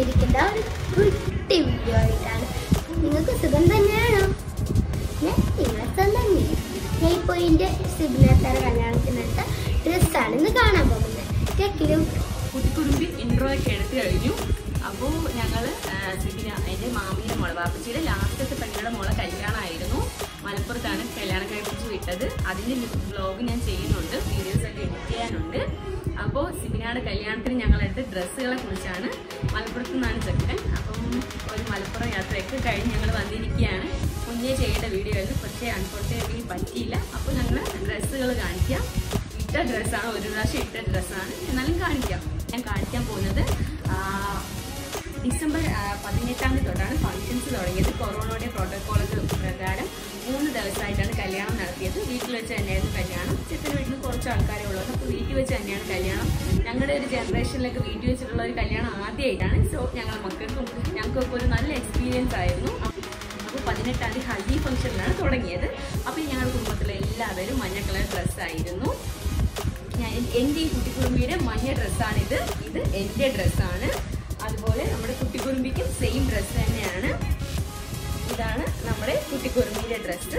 വന്നിരിക്കുന്ന ഒരു കുട്ടി വീഡിയോ ആയിട്ടാണ് നിങ്ങൾക്ക് സുഖം തന്നെയാണോ ഞാൻ നിങ്ങളെ സുഖം തന്നെയാണ് ഞാൻ ഇപ്പോൾ എൻ്റെ സിബിനത്തറ കല്യാണത്തിനെടുത്ത ഡ്രസ്സാണ് ഇന്ന് കാണാൻ പോകുന്നത് കേക്കിലും കുട്ടിക്കുറുമ്പി ഇൻട്രോ ഒക്കെ എടുത്തു കഴിഞ്ഞു അപ്പോൾ ഞങ്ങൾ സിബിന എൻ്റെ മാമിയുടെ മോളെ വാപ്പച്ചിയുടെ ലാസ്റ്റത്തെ പെണ്ണുങ്ങളുടെ മോളെ കല്യാണമായിരുന്നു മലപ്പുറത്താണ് കല്യാണം കഴിപ്പിച്ച് വിട്ടത് അതിൻ്റെ വ്ലോഗ് ഞാൻ ചെയ്യുന്നുണ്ട് വീഡിയോസ് ഒക്കെ എഡിറ്റ് ചെയ്യാനുണ്ട് അപ്പോൾ സിബിനയുടെ കല്യാണത്തിന് ഞങ്ങളെടുത്ത ഡ്രസ്സുകളെ കുറിച്ചാണ് മലപ്പുറത്തു നിന്നാണ് ചെക്കൻ അപ്പം ഒരു മലപ്പുറം യാത്രയൊക്കെ കഴിഞ്ഞ് ഞങ്ങൾ വന്നിരിക്കുകയാണ് മുന്നേ ചെയ്യേണ്ട വീഡിയോ ആയിരുന്നു പക്ഷേ അൺഫോർച്ചുനേറ്റ്ലി പറ്റിയില്ല അപ്പോൾ ഞങ്ങൾ ഡ്രസ്സുകൾ കാണിക്കാം ഇട്ട ഡ്രസ്സാണ് ഒരു പ്രാവശ്യം ഇട്ട ഡ്രസ്സാണ് എന്നാലും കാണിക്കാം ഞാൻ കാണിക്കാൻ പോകുന്നത് ആ, ഡിസംബർ ആ, പതിനെട്ടാം തീയതി തൊട്ടാണ് ഫങ്ഷൻസ് തുടങ്ങിയത് കൊറോണയുടെ പ്രോട്ടോക്കോളൊക്കെ പ്രകാരം മൂന്ന് ദിവസമായിട്ടാണ് കല്യാണം നടത്തിയത് വീട്ടിൽ വെച്ച് തന്നെയായിരുന്നു കല്യാണം ചെക്കൻ വീട്ടിൽ നിന്ന് കുറച്ച് ആൾക്കാരെ ഉള്ളത് അപ്പോൾ വീട്ടിൽ വെച്ച് തന്നെയാണ് കല്യാണം ഞങ്ങളുടെ ഒരു ജനറേഷനിലൊക്കെ വീട്ടിൽ വെച്ചിട്ടുള്ള ഒരു കല്യാണം ആദ്യമായിട്ടാണ് സോ ഞങ്ങളുടെ മക്കൾക്കും ഞങ്ങൾക്കൊക്കെ ഒരു നല്ല എക്സ്പീരിയൻസ് ആയിരുന്നു അപ്പോൾ പതിനെട്ടാം തീയതി ഹൽദി ഫംഗ്ഷനിലാണ് തുടങ്ങിയത് അപ്പോൾ ഞങ്ങളുടെ കുടുംബത്തിലെ എല്ലാവരും മഞ്ഞ കളർ ഡ്രസ്സായിരുന്നു ഞാൻ എൻ്റെ ഈ കുട്ടിക്കുറുമ്പിയുടെ മഞ്ഞ ഡ്രസ്സാണിത് ഇത് എൻ്റെ ഡ്രസ്സാണ് അതുപോലെ നമ്മുടെ കുട്ടിക്കുറുമ്പിക്കും സെയിം ഡ്രസ്സ് തന്നെയാണ് ഇതാണ് നമ്മുടെ കുട്ടിക്കുറുമ്പിയുടെ ഡ്രസ്സ്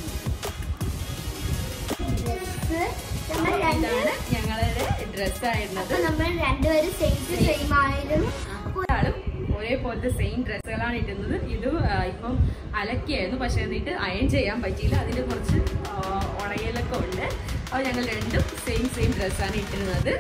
ഡ്രസ്സ് നമ്മൾ രണ്ട് ഇതാണ് ഞങ്ങളുടെ ഡ്രസ്സായിരുന്നത് അപ്പൊ നമ്മൾ രണ്ടുപേരും സൈസ് സെയിം ആയിരുന്നു ഒരാളും ഒരേപോലത്തെ സെയിം ഡ്രസ്സുകളാണ് ഇടുന്നത് ഇത് ആ, ഇപ്പം അലക്കിയായിരുന്നു പക്ഷെ എന്നിട്ട് അയൺ ചെയ്യാൻ പറ്റിയില്ല അതിൽ കുറച്ച് ആ, ഉണയലൊക്കെ ഉണ്ട് അപ്പോൾ ഞങ്ങൾ രണ്ടും സെയിം സെയിം ഡ്രസ്സാണ് ഇട്ടിരുന്നത്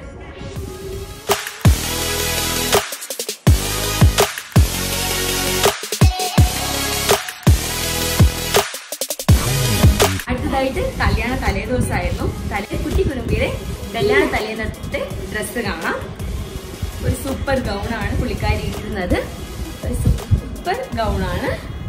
അടുത്തതായിട്ട് കല്യാണ തലേദിവസമായിരുന്നു തലേ കുട്ടി കുടുംബിയുടെ കല്യാണ തലേന്നത്തെ ഡ്രസ്സ് കാണാം ഒരു സൂപ്പർ ഗൗണാണ് പുള്ളിക്കാരി ഇട്ടിരുന്നത് ഒരു സൂപ്പർ ഗൗണാണ്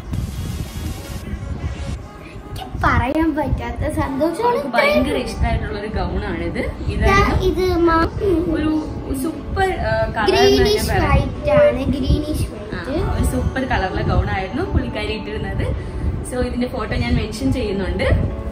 എനിക്ക് പറയാൻ പറ്റാത്ത സന്തോഷമാണ് അവൾക്ക് ഭയങ്കര ഇഷ്ടമായിട്ടുള്ള ഒരു ഗൗണാണിത് ഇത് ഞാൻ ഇത് ഒരു സൂപ്പർ കളർ ഗ്രീനിഷ് വൈറ്റ് ആണ് ഗ്രീനിഷ് വൈറ്റ് ഒരു സൂപ്പർ കളറിലെ ഗൗണായിരുന്നു പുള്ളിക്കാരി ഇട്ടിരുന്നത് സോ ഇതിന്റെ ഫോട്ടോ ഞാൻ മെൻഷൻ ചെയ്യുന്നുണ്ട്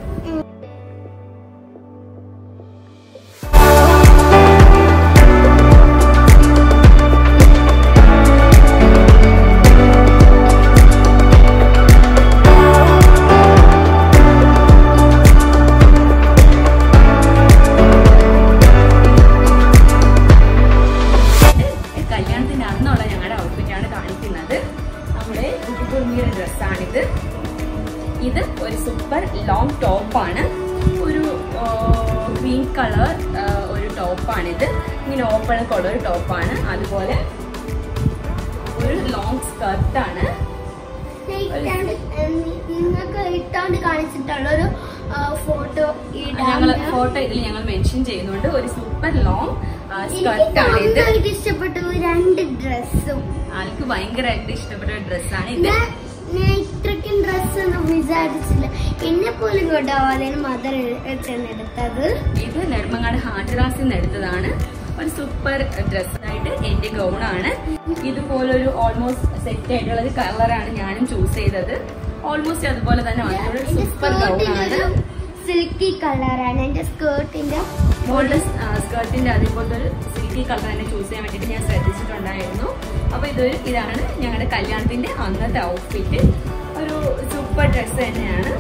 കല്യാണത്തിന്റെ അന്നുള്ള ഞങ്ങളുടെ ഔട്ട്ഫിറ്റാണ് കാണിക്കുന്നത് നമ്മുടെ കുട്ടിക്കുറുമിയുടെ ഡ്രസ്സാണിത് ഇത് ഒരു സൂപ്പർ ലോങ് ടോപ്പാണ് ഒരു ഗ്രീൻ കളർ ഒരു ടോപ്പാണിത് ഇങ്ങനെ ഓപ്പൺ ഒക്കെ ഉള്ള ഒരു ടോപ്പാണ് അതുപോലെ ഒരു ലോങ് സ്കർട്ടാണ് ഇട്ടാണ്ട് നിങ്ങൾക്ക് ഇട്ടാണ്ട് കാണിച്ചിട്ടുള്ള ഒരു ഫോട്ടോ ഞങ്ങൾ ഇടാൻ ഫോട്ടോ ഇതിൽ ഞങ്ങൾ മെൻഷൻ ചെയ്യുന്നുണ്ട് ഒരു സൂപ്പർ ലോങ് എനിക്ക് സ്കർട്ടാണ് ഇത് നന്നായിട്ട് ഇഷ്ടപ്പെട്ടു രണ്ട് ഡ്രസ്സും ആൾക്ക് ഭയങ്കരമായിട്ട് ഇഷ്ടപ്പെട്ട ഒരു ഡ്രസ്സാണ് ഇത് ഞാൻ ഞാൻ ഇത്രയ്ക്കും ഡ്രസ് ഒന്നും വിചാരിച്ചില്ല എന്നെ പോലും കൊണ്ടാവാതെ മദർ ചെന്നെടുത്തത് ഇത് നെടുമങ്ങാട് ഹാജറാസിൽ നിന്ന് എടുത്തതാണ് ഒരു സൂപ്പർ ഡ്രസ്സായിട്ട് എന്റെ ഗൗണാണ് ഇതുപോലൊരു ഓൾമോസ്റ്റ് സെറ്റ് ആയിട്ടുള്ള ഒരു കളറാണ് ഞാനും ചൂസ് ചെയ്തത് ഓൾമോസ്റ്റ് അതുപോലെ തന്നെ വന്നിട്ടുള്ള ഒരു എന്റെ സൂപ്പർ ഗൗണാണ് സ്കേർട്ടിന് സിൽക്കി കളറാണ് എന്റെ സ്കേർട്ടിന്റെ മോളുടെ സ്കേർട്ടിന്റെ അതേപോലത്തെ ഒരു സിൽക്കി കളർ തന്നെ ചൂസ് ചെയ്യാൻ വേണ്ടിയിട്ട് ഞാൻ ശ്രദ്ധിച്ചിട്ടുണ്ടായിരുന്നു അപ്പൊ ഇതൊരു ഇതാണ് ഞങ്ങളുടെ കല്യാണത്തിന്റെ അന്നത്തെ ഔട്ട്ഫിറ്റ് ഒരു സൂപ്പർ ഡ്രസ്സ് തന്നെയാണ്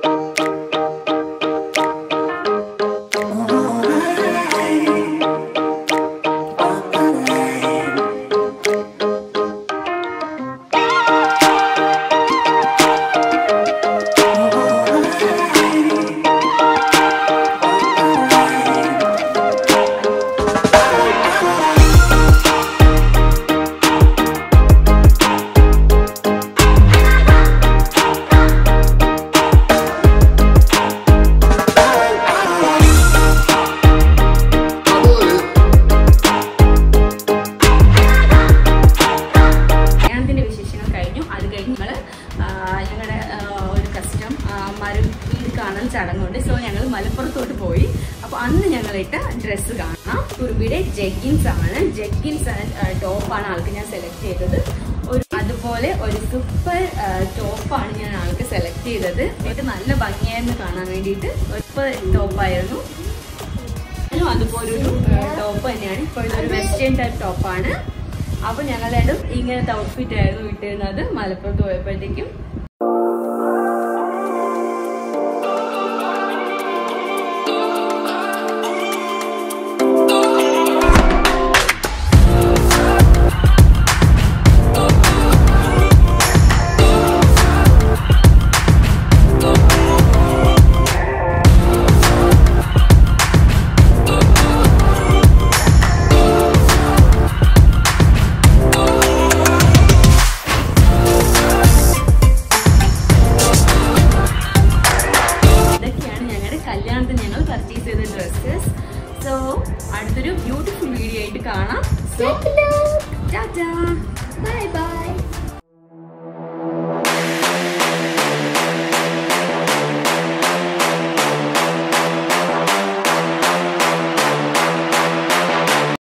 കല്യാണത്തിന്റെ വിശേഷങ്ങൾ കഴിഞ്ഞു അത് കഴിഞ്ഞ് ഞങ്ങള് ആ, ഞങ്ങളുടെ ആ, ഒരു കസ്റ്റം മരം വീട് കാണൽ ചടങ്ങുണ്ട് സോ ഞങ്ങൾ മലപ്പുറത്തോട്ട് പോയി അപ്പൊ അന്ന് ഞങ്ങളിട്ട ഡ്രസ്സ് കാണാം കുറുമ്പിയുടെ ജഗ്ഗിൻസ് ആണ് ജഗ്ഗിൻസ് ടോപ്പാണ് ആൾക്ക് ഞാൻ സെലക്ട് ചെയ്തത് ഒരു അതുപോലെ ഒരു സൂപ്പർ ടോപ്പാണ് ഞാൻ ആൾക്ക് സെലക്ട് ചെയ്തത് ഇത് നല്ല ഭംഗിയായിരുന്നു കാണാൻ വേണ്ടിയിട്ട് സൂപ്പർ ടോപ്പായിരുന്നു അതുപോലൊരു ടോപ്പ് തന്നെയാണ് ഇപ്പോൾ ഇതൊരു വെസ്റ്റേൺ ടൈപ്പ് ടോപ്പാണ് അപ്പൊ ഞങ്ങളുടെ ഇങ്ങനത്തെ ഔട്ട്ഫിറ്റ് ആയിരുന്നു ഇട്ടിരുന്നത് മലപ്പുറത്ത് പോയപ്പോഴത്തേക്കും